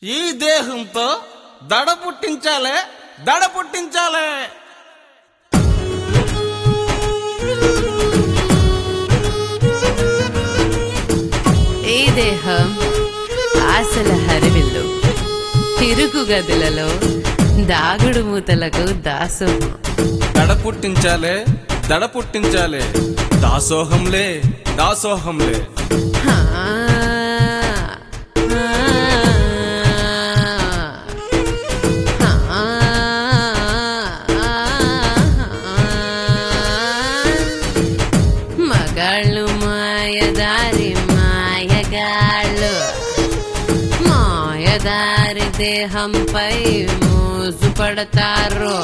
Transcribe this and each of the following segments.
ఈ దేహంతో దడ పుట్టించాలే దడ పుట్టించాలే ఈ దేహం ఆశల హరివిల్లు తిరుగు గదులలో దాగుడు మూతలకు దాసోహం దడ పుట్టించాలే దడ పుట్టించాలే దాసోహంలే దాసోహంలే హా, హా, మగాళ్ళు మాయదారి మాయగాళ్ళు మాయదారి దేహంపై మోజు పడతారు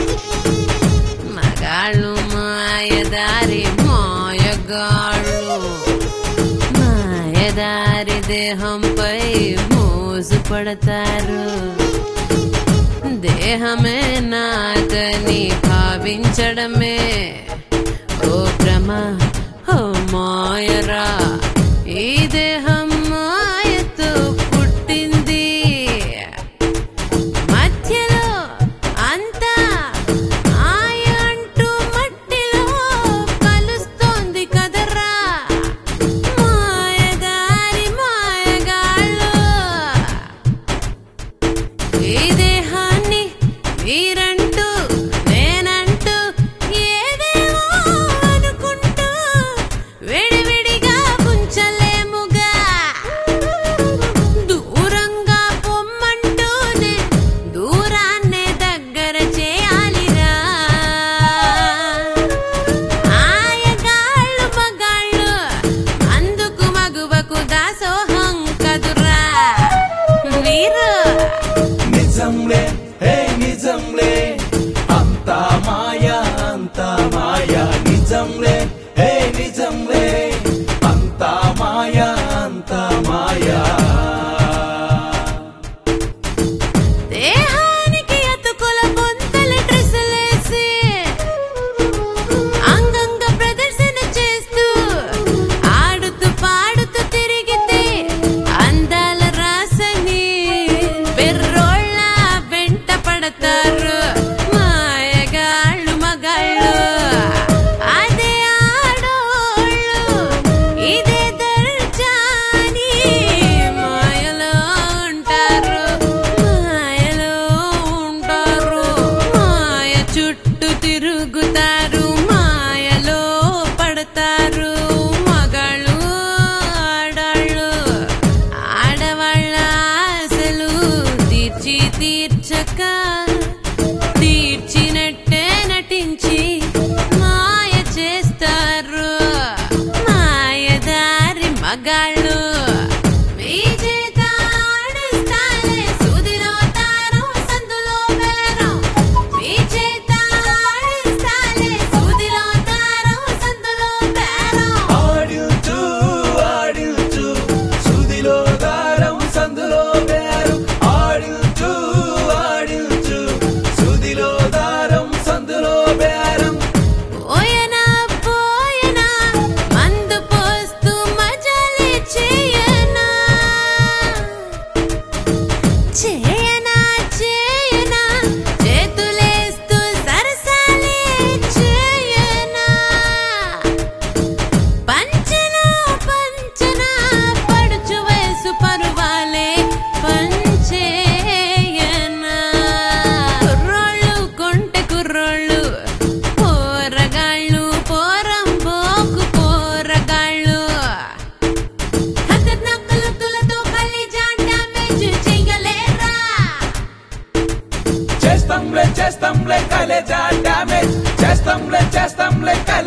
మగాళ్ళు మాయదారి మాయగాళ్ళు మాయదారి దేహంపై మోజు పడతారు దేహమే నాదని భావించడమే ఓ భ్రమ ఓ మాయరా ఈ దేహం మాయతో పుట్టింది మధ్యలో అంతా ఆయ అంటూ మట్టిలో కలుస్తోంది కదరా మాయదారి మాయగాళ్ళు ఈ దేహాన్ని మీరంటూ నేనంటూ ఏదేమో అనుకుంటూ విడివిడిగా ఉంచలేముగా దూరంగా పొమ్మంటూనే దూరాన్నే దగ్గర చేయాలిరా ఆయగాళ్ళు మగాళ్ళు అందుకు మగువకు దాసోహం కదురా వీరు నిజంలే హే నిజంలే అంతా మాయా అంతా మాయా నిజంలే హే నిజంలే అంతా మాయా అంతా మాయా దేహానికి అతుకుల బొంతల డ్రెస్సులేసి అంగంగ ప్రదర్శన చేస్తూ ఆడుతూ పాడుతూ తిరిగితే అందాల రాసని బెర్రోళ్ళ వెంట పడతారు మాయగాళ్ళు మగాళ్ళు అదే ఆడోళ్ళు ఇదే దర్జాని మాయలో ఉంటారు మాయలో ఉంటారు మాయ చుట్టూ తిరుగుతారు మాయలో పడతారు మగాళ్ళు ఆడాళ్ళు ఆడవాళ్ళ ఆశలు తీర్చి తీర్చక తీర్చినట్టే నటించి మాయ చేస్తారు మాయదారి మగాళ్ళు మీ చేత ఆడిస్తాలే సూదిలో దారం సందులో బేరం మీ చేత ఆడిస్తాలే సూదిలో దారం సందులో బేరం ఆడిల్చు ఆడిల్చు సుదిలో దారం సందులో బేరం ఆడిల్చు ఆడిల్చు సుదిలో దారం సందులో బేరం పోయనా పోయనా మందు పోస్తూ మజాలే చేయనా చేయనా చేయనా చేతులేస్తూ సరసాలే చేయనా పంచనా పంచనా పడుచు వయసు పరువాలే పంచేయనా కుర్రోళ్ళు కొంటె కుర్రోళ్ళు పోరగాళ్ళు పోరం పోకు పోరగాళ్ళు ఖతర్నాక్ లుక్కులతో కలేజా డ్యామేజ్ చెయ్యలేరా చేస్తాంలే చేస్తాంలే కలేజా డ్యామేజ్ చేస్తాంలే చేస్తాంలే కలేజా